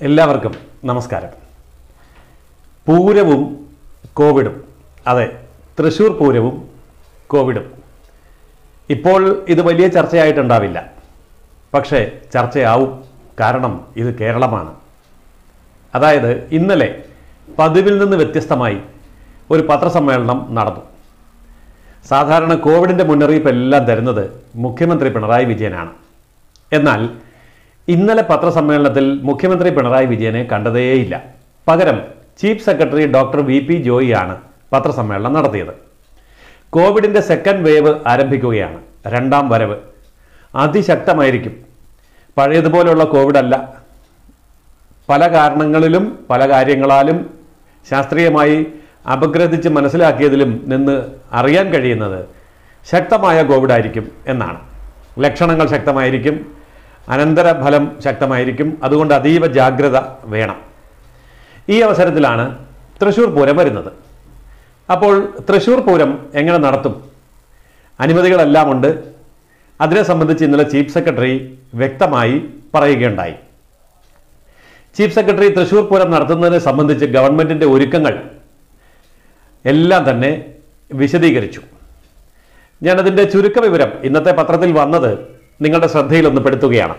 എല്ലാവർക്കും നമസ്കാരം പൂരവും കോവിഡും അതെ തൃശ്ശൂർ പൂരവും കോവിഡും ഇപ്പോൾ ഇത് വലിയ ചർച്ചയായിട്ടുണ്ടാവില്ല പക്ഷേ ചർച്ചയാവും കാരണം ഇത് കേരളമാണ് അതായത് ഇന്നലെ പതിവിൽ നിന്ന് വ്യത്യസ്തമായി ഒരു പത്രസമ്മേളനം നടന്നു സാധാരണ കോവിഡിൻ്റെ മുന്നറിയിപ്പ് എല്ലാം തരുന്നത് മുഖ്യമന്ത്രി പിണറായി വിജയനാണ് എന്നാൽ ഇന്നലെ പത്രസമ്മേളനത്തിൽ മുഖ്യമന്ത്രി പിണറായി വിജയനെ കണ്ടതേയില്ല പകരം chief secretary doctor V P ജോയിയാണ് പത്രസമ്മേളനം നടത്തിയത് കോവിഡിൻ്റെ സെക്കൻഡ് വേവ് ആരംഭിക്കുകയാണ് രണ്ടാം വരവ് അതിശക്തമായിരിക്കും പഴയതുപോലെയുള്ള കോവിഡ് അല്ല പല കാരണങ്ങളിലും പല കാര്യങ്ങളാലും ശാസ്ത്രീയമായി അപഗ്രഥിച്ച് മനസ്സിലാക്കിയതിലും നിന്ന് അറിയാൻ കഴിയുന്നത് ശക്തമായ കോവിഡ് ആയിരിക്കും എന്നാണ് ലക്ഷണങ്ങൾ ശക്തമായിരിക്കും അനന്തരഫലം ശക്തമായിരിക്കും അതുകൊണ്ട് അതീവ ജാഗ്രത വേണം ഈ അവസരത്തിലാണ് തൃശ്ശൂർ പൂരം വരുന്നത് അപ്പോൾ തൃശ്ശൂർ പൂരം എങ്ങനെ നടത്തും അനുമതികളെല്ലാം ഉണ്ട് അതിനെ സംബന്ധിച്ച് ഇന്നലെ ചീഫ് സെക്രട്ടറി വ്യക്തമായി പറയുകയുണ്ടായി ചീഫ് സെക്രട്ടറി തൃശ്ശൂർ പൂരം നടത്തുന്നതിനെ സംബന്ധിച്ച് ഗവൺമെന്റിന്റെ ഒരുക്കങ്ങൾ എല്ലാം തന്നെ വിശദീകരിച്ചു ഞാനതിൻ്റെ ചുരുക്ക വിവരം ഇന്നത്തെ പത്രത്തിൽ വന്നത് നിങ്ങളുടെ ശ്രദ്ധയിൽ ഒന്ന് പെടുത്തുകയാണ്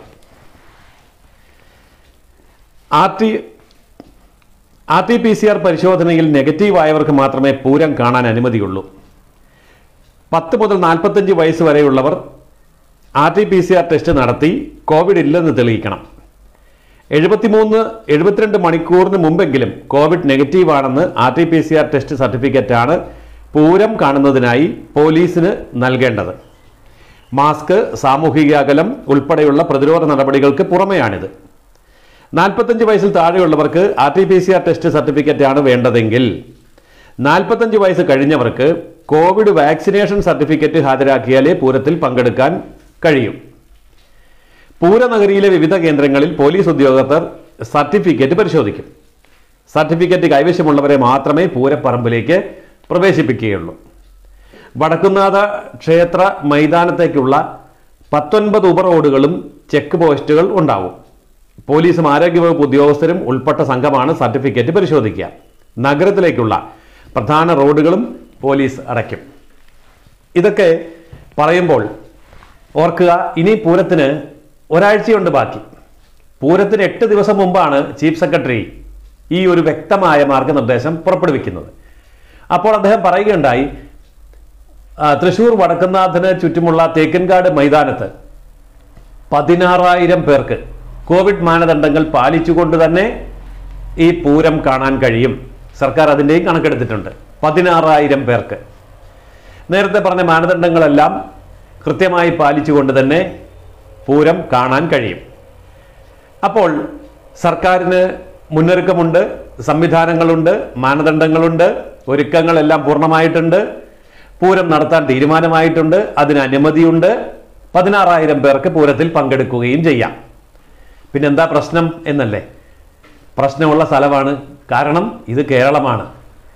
R T R T P C R പരിശോധനയിൽ നെഗറ്റീവ് ആയവർക്ക് മാത്രമേ പൂരം കാണാൻ അനുമതിയുള്ളൂ പത്ത് മുതൽ നാൽപ്പത്തഞ്ച് വയസ്സ് വരെയുള്ളവർ R T P C R test നടത്തി കോവിഡ് ഇല്ലെന്ന് തെളിയിക്കണം എഴുപത്തിമൂന്ന് എഴുപത്തിരണ്ട് മണിക്കൂറിന് മുമ്പെങ്കിലും കോവിഡ് നെഗറ്റീവ് ആണെന്ന് R T P C R test സർട്ടിഫിക്കറ്റാണ് പൂരം കാണുന്നതിനായി പോലീസിന് നൽകേണ്ടത് മാസ്ക് സാമൂഹിക അകലം ഉൾപ്പെടെയുള്ള പ്രതിരോധ നടപടികൾക്ക് പുറമെയാണിത് നാൽപ്പത്തഞ്ച് വയസ്സിൽ താഴെയുള്ളവർക്ക് R T P C R test സർട്ടിഫിക്കറ്റാണ് വേണ്ടതെങ്കിൽ നാൽപ്പത്തഞ്ച് വയസ്സ് കഴിഞ്ഞവർക്ക് കോവിഡ് വാക്സിനേഷൻ സർട്ടിഫിക്കറ്റ് ഹാജരാക്കിയാലേ പൂരത്തിൽ പങ്കെടുക്കാൻ കഴിയും പൂരനഗരിയിലെ വിവിധ കേന്ദ്രങ്ങളിൽ പോലീസ് ഉദ്യോഗസ്ഥർ സർട്ടിഫിക്കറ്റ് പരിശോധിക്കും സർട്ടിഫിക്കറ്റ് കൈവശമുള്ളവരെ മാത്രമേ പൂരപ്പറമ്പിലേക്ക് പ്രവേശിപ്പിക്കുകയുള്ളൂ വടക്കുന്നാഥ ക്ഷേത്ര മൈതാനത്തേക്കുള്ള പത്തൊൻപത് ഉപറോഡുകളും ചെക്ക് പോസ്റ്റുകൾ ഉണ്ടാവും പോലീസും ആരോഗ്യവകുപ്പ് ഉദ്യോഗസ്ഥരും ഉൾപ്പെട്ട സംഘമാണ് സർട്ടിഫിക്കറ്റ് പരിശോധിക്കുക നഗരത്തിലേക്കുള്ള പ്രധാന റോഡുകളും പോലീസ് അടയ്ക്കും ഇതൊക്കെ പറയുമ്പോൾ ഓർക്കുക ഇനി പൂരത്തിന് ഒരാഴ്ചയുണ്ട് ബാക്കി പൂരത്തിന് എട്ട് ദിവസം മുമ്പാണ് ചീഫ് സെക്രട്ടറി ഈ ഒരു വ്യക്തമായ മാർഗനിർദ്ദേശം പുറപ്പെടുവിക്കുന്നത് അപ്പോൾ അദ്ദേഹം പറയുകയുണ്ടായി ആ, തൃശൂർ വടക്കുന്നാഥന് ചുറ്റുമുള്ള തേക്കൻകാട് മൈതാനത്ത് പതിനാറായിരം പേർക്ക് കോവിഡ് മാനദണ്ഡങ്ങൾ പാലിച്ചുകൊണ്ട് തന്നെ ഈ പൂരം കാണാൻ കഴിയും സർക്കാർ അതിൻ്റെയും കണക്കെടുത്തിട്ടുണ്ട് പതിനാറായിരം പേർക്ക് നേരത്തെ പറഞ്ഞ മാനദണ്ഡങ്ങളെല്ലാം കൃത്യമായി പാലിച്ചുകൊണ്ട് തന്നെ പൂരം കാണാൻ കഴിയും അപ്പോൾ സർക്കാരിന് മുന്നൊരുക്കമുണ്ട് സംവിധാനങ്ങളുണ്ട് മാനദണ്ഡങ്ങളുണ്ട് ഒരുക്കങ്ങളെല്ലാം പൂർണ്ണമായിട്ടുണ്ട് പൂരം നടത്താൻ തീരുമാനമായിട്ടുണ്ട് അതിന് അനുമതിയുണ്ട് പതിനാറായിരം പേർക്ക് പൂരത്തിൽ പങ്കെടുക്കുകയും ചെയ്യാം പിന്നെന്താ പ്രശ്നം എന്നല്ലേ പ്രശ്നമുള്ള സ്ഥലമാണ് കാരണം ഇത് കേരളമാണ്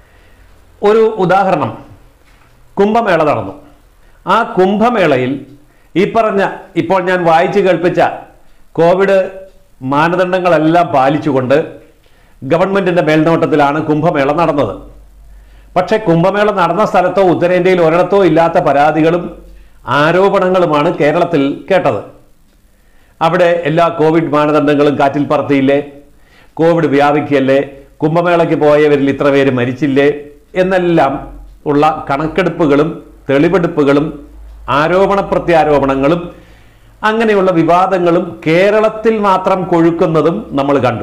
ഒരു ഉദാഹരണം കുംഭമേള നടന്നു ആ കുംഭമേളയിൽ ഈ പറഞ്ഞ ഇപ്പോൾ ഞാൻ വായിച്ചു കേൾപ്പിച്ച കോവിഡ് മാനദണ്ഡങ്ങളെല്ലാം പാലിച്ചുകൊണ്ട് ഗവൺമെന്റിന്റെ മേൽനോട്ടത്തിലാണ് കുംഭമേള നടന്നത് പക്ഷേ കുംഭമേള നടന്ന സ്ഥലത്തോ ഉത്തരേന്ത്യയിൽ ഒരിടത്തോ ഇല്ലാത്ത പരാതികളും ആരോപണങ്ങളുമാണ് കേരളത്തിൽ കേട്ടത് അവിടെ എല്ലാ കോവിഡ് മാനദണ്ഡങ്ങളും കാറ്റിൽ പറത്തിയില്ലേ കോവിഡ് വ്യാപിക്കല്ലേ കുംഭമേളയ്ക്ക് പോയവരിൽ ഇത്ര പേര് മരിച്ചില്ലേ എന്നെല്ലാം ഉള്ള കണക്കെടുപ്പുകളും തെളിവെടുപ്പുകളും ആരോപണ പ്രത്യാരോപണങ്ങളും അങ്ങനെയുള്ള വിവാദങ്ങളും കേരളത്തിൽ മാത്രം കൊഴുക്കുന്നതും നമ്മൾ കണ്ടു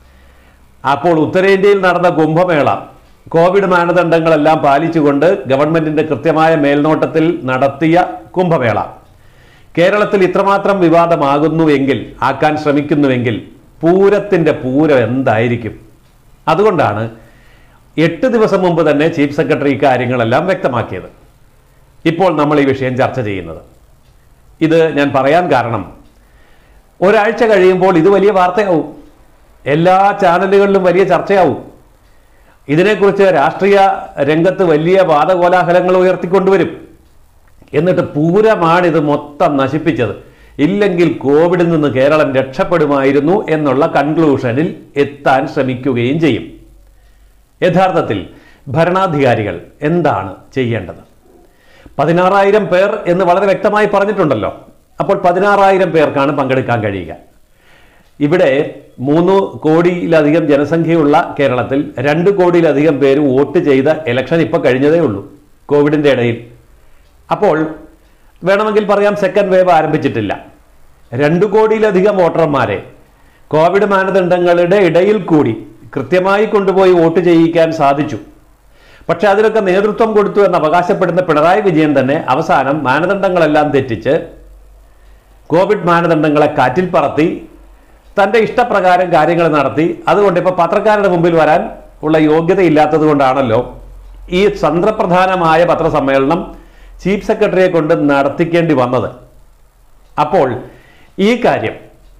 അപ്പോൾ ഉത്തരേന്ത്യയിൽ നടന്ന കുംഭമേള കോവിഡ് മാനദണ്ഡങ്ങളെല്ലാം പാലിച്ചുകൊണ്ട് ഗവൺമെന്റിന്റെ കൃത്യമായ മേൽനോട്ടത്തിൽ നടത്തിയ കുംഭമേള കേരളത്തിൽ ഇത്രമാത്രം വിവാദമാകുന്നുവെങ്കിൽ ആക്കാൻ ശ്രമിക്കുന്നുവെങ്കിൽ പൂരത്തിന്റെ പൂരം എന്തായിരിക്കും അതുകൊണ്ടാണ് എട്ട് ദിവസം മുമ്പ് തന്നെ ചീഫ് സെക്രട്ടറി ഇക്കാര്യങ്ങളെല്ലാം വ്യക്തമാക്കിയത് ഇപ്പോൾ നമ്മൾ ഈ വിഷയം ചർച്ച ചെയ്യുന്നത് ഇത് ഞാൻ പറയാൻ കാരണം ഒരാഴ്ച കഴിയുമ്പോൾ ഇത് വലിയ വാർത്തയാവും എല്ലാ ചാനലുകളിലും വലിയ ചർച്ചയാവും ഇതിനെക്കുറിച്ച് രാഷ്ട്രീയ രംഗത്ത് വലിയ വാദകോലാഹലങ്ങൾ ഉയർത്തിക്കൊണ്ടുവരും എന്നിട്ട് പൂരമാണിത് മൊത്തം നശിപ്പിച്ചത് ഇല്ലെങ്കിൽ കോവിഡിൽ നിന്ന് കേരളം രക്ഷപ്പെടുമായിരുന്നു എന്നുള്ള കൺക്ലൂഷനിൽ എത്താൻ ശ്രമിക്കുകയും ചെയ്യും യഥാർത്ഥത്തിൽ ഭരണാധികാരികൾ എന്താണ് ചെയ്യേണ്ടത് പതിനാറായിരം പേർ എന്ന് വളരെ വ്യക്തമായി പറഞ്ഞിട്ടുണ്ടല്ലോ അപ്പോൾ പതിനാറായിരം പേർക്കാണ് പങ്കെടുക്കാൻ കഴിയുക ഇവിടെ മൂന്ന് കോടിയിലധികം ജനസംഖ്യയുള്ള കേരളത്തിൽ രണ്ട് കോടിയിലധികം പേര് വോട്ട് ചെയ്ത ഇലക്ഷൻ ഇപ്പോൾ കഴിഞ്ഞതേ ഉള്ളൂ കോവിഡിൻ്റെ ഇടയിൽ അപ്പോൾ വേണമെങ്കിൽ പറയാം സെക്കൻഡ് വേവ് ആരംഭിച്ചിട്ടില്ല രണ്ട് കോടിയിലധികം വോട്ടർമാരെ കോവിഡ് മാനദണ്ഡങ്ങളുടെ ഇടയിൽ കൂടി കൃത്യമായി കൊണ്ടുപോയി വോട്ട് ചെയ്യിക്കാൻ സാധിച്ചു പക്ഷെ അതിനൊക്കെ നേതൃത്വം കൊടുത്തു എന്ന് അവകാശപ്പെടുന്ന പിണറായി വിജയൻ തന്നെ അവസാനം മാനദണ്ഡങ്ങളെല്ലാം തെറ്റിച്ച് കോവിഡ് മാനദണ്ഡങ്ങളെ കാറ്റിൽ പറത്തി തൻ്റെ ഇഷ്ടപ്രകാരം കാര്യങ്ങൾ നടത്തി അതുകൊണ്ട് ഇപ്പോൾ പത്രക്കാരുടെ മുമ്പിൽ വരാൻ ഉള്ള യോഗ്യതയില്ലാത്തത് കൊണ്ടാണല്ലോ ഈ തന്ത്രപ്രധാനമായ പത്രസമ്മേളനം ചീഫ് സെക്രട്ടറിയെ കൊണ്ട് നടത്തിക്കേണ്ടി വന്നത് അപ്പോൾ ഈ കാര്യം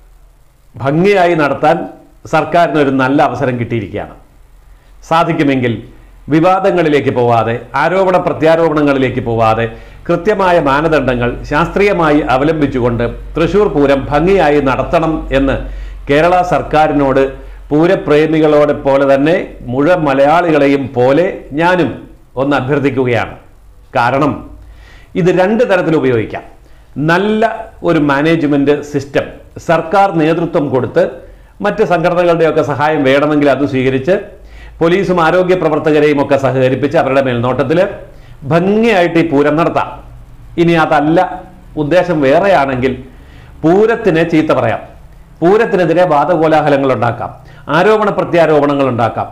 ഭംഗിയായി നടത്താൻ സർക്കാരിന് ഒരു നല്ല അവസരം കിട്ടിയിരിക്കുകയാണ് സാധിക്കുമെങ്കിൽ വിവാദങ്ങളിലേക്ക് പോവാതെ ആരോപണ പ്രത്യാരോപണങ്ങളിലേക്ക് പോവാതെ കൃത്യമായ മാനദണ്ഡങ്ങൾ ശാസ്ത്രീയമായി അവലംബിച്ചുകൊണ്ട് തൃശൂർ പൂരം ഭംഗിയായി നടത്തണം എന്ന് കേരള സർക്കാരിനോട് പൂരപ്രേമികളോടെ പോലെ തന്നെ മുഴുവൻ മലയാളികളെയും പോലെ ഞാനും ഒന്ന് അഭ്യർത്ഥിക്കുകയാണ് കാരണം ഇത് രണ്ട് തരത്തിൽ ഉപയോഗിക്കാം നല്ല ഒരു മാനേജ്മെന്റ് സിസ്റ്റം സർക്കാർ നേതൃത്വം കൊടുത്ത് മറ്റ് സംഘടനകളുടെയൊക്കെ സഹായം വേണമെങ്കിൽ അത് സ്വീകരിച്ച് പോലീസും ആരോഗ്യ പ്രവർത്തകരെയും ഒക്കെ സഹകരിപ്പിച്ച് അവരുടെ മേൽനോട്ടത്തിൽ ഭംഗിയായിട്ട് ഈ പൂരം നടത്താം ഇനി അതല്ല ഉദ്ദേശം വേറെയാണെങ്കിൽ പൂരത്തിനെ ചീത്ത പറയാം പൂരത്തിനെതിരെ വാദകോലാഹലങ്ങൾ ഉണ്ടാക്കാം ആരോപണ പ്രത്യാരോപണങ്ങൾ ഉണ്ടാക്കാം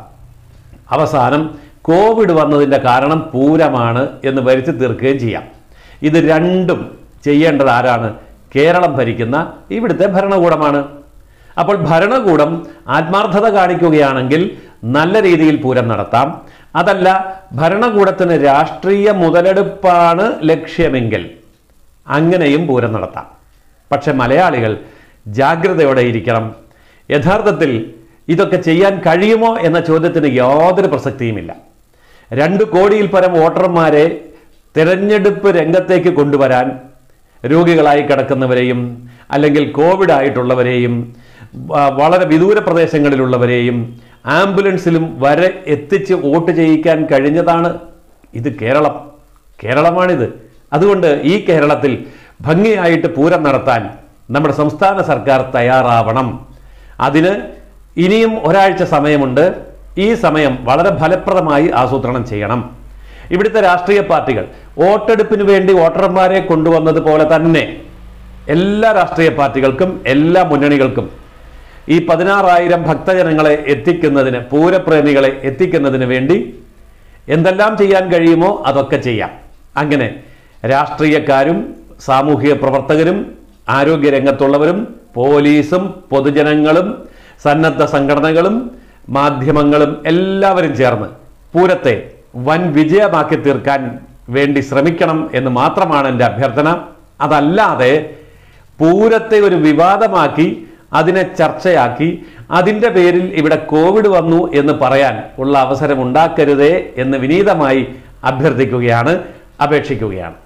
അവസാനം കോവിഡ് വന്നതിൻ്റെ കാരണം പൂരമാണ് എന്ന് വരുത്തി തീർക്കുകയും ചെയ്യാം ഇത് രണ്ടും ചെയ്യേണ്ടത് ആരാണ് കേരളം ഭരിക്കുന്ന ഇവിടുത്തെ ഭരണകൂടമാണ് അപ്പോൾ ഭരണകൂടം ആത്മാർത്ഥത കാണിക്കുകയാണെങ്കിൽ നല്ല രീതിയിൽ പൂരം നടത്താം അതല്ല ഭരണകൂടത്തിന് രാഷ്ട്രീയ മുതലെടുപ്പാണ് ലക്ഷ്യമെങ്കിൽ അങ്ങനെയും പൂരം നടത്താം പക്ഷെ മലയാളികൾ ജാഗ്രതയോടെ ഇരിക്കണം യഥാർത്ഥത്തിൽ ഇതൊക്കെ ചെയ്യാൻ കഴിയുമോ എന്ന ചോദ്യത്തിന് യാതൊരു പ്രസക്തിയുമില്ല രണ്ട് കോടിയിൽ പരം വോട്ടർമാരെ തിരഞ്ഞെടുപ്പ് രംഗത്തേക്ക് കൊണ്ടുവരാൻ രോഗികളായി കിടക്കുന്നവരെയും അല്ലെങ്കിൽ കോവിഡ് ആയിട്ടുള്ളവരെയും വ- വളരെ വിദൂര പ്രദേശങ്ങളിലുള്ളവരെയും ആംബുലൻസിലും വരെ എത്തിച്ച് വോട്ട് ചെയ്യിക്കാൻ കഴിഞ്ഞതാണ് ഇത് കേരളം കേരളമാണിത് അതുകൊണ്ട് ഈ കേരളത്തിൽ ഭംഗിയായിട്ട് പൂരം നടത്താൻ നമ്മുടെ സംസ്ഥാന സർക്കാർ തയ്യാറാവണം അതിന് ഇനിയും ഒരാഴ്ച സമയമുണ്ട് ഈ സമയം വളരെ ഫലപ്രദമായി ആസൂത്രണം ചെയ്യണം ഇവിടുത്തെ രാഷ്ട്രീയ പാർട്ടികൾ വോട്ടെടുപ്പിന് വേണ്ടി വോട്ടർമാരെ കൊണ്ടുവന്നത് പോലെ തന്നെ എല്ലാ രാഷ്ട്രീയ പാർട്ടികൾക്കും എല്ലാ മുന്നണികൾക്കും ഈ പതിനാറായിരം ഭക്തജനങ്ങളെ എത്തിക്കുന്നതിന് പൂരപ്രേമികളെ എത്തിക്കുന്നതിന് വേണ്ടി എന്തെല്ലാം ചെയ്യാൻ കഴിയുമോ അതൊക്കെ ചെയ്യാം അങ്ങനെ രാഷ്ട്രീയക്കാരും സാമൂഹിക പ്രവർത്തകരും ആരോഗ്യ രംഗത്തുള്ളവരും പോലീസും പൊതുജനങ്ങളും സന്നദ്ധ സംഘടനകളും മാധ്യമങ്ങളും എല്ലാവരും ചേർന്ന് പൂരത്തെ വൻ വിജയമാക്കി തീർക്കാൻ വേണ്ടി ശ്രമിക്കണം എന്ന് മാത്രമാണ് എൻ്റെ അഭ്യർത്ഥന അതല്ലാതെ പൂരത്തെ ഒരു വിവാദമാക്കി അതിനെ ചർച്ചയാക്കി അതിൻ്റെ പേരിൽ ഇവിടെ കോവിഡ് വന്നു എന്ന് പറയാൻ ഉള്ള അവസരം ഉണ്ടാക്കരുതേ എന്ന് വിനീതമായി അഭ്യർത്ഥിക്കുകയാണ് അപേക്ഷിക്കുകയാണ്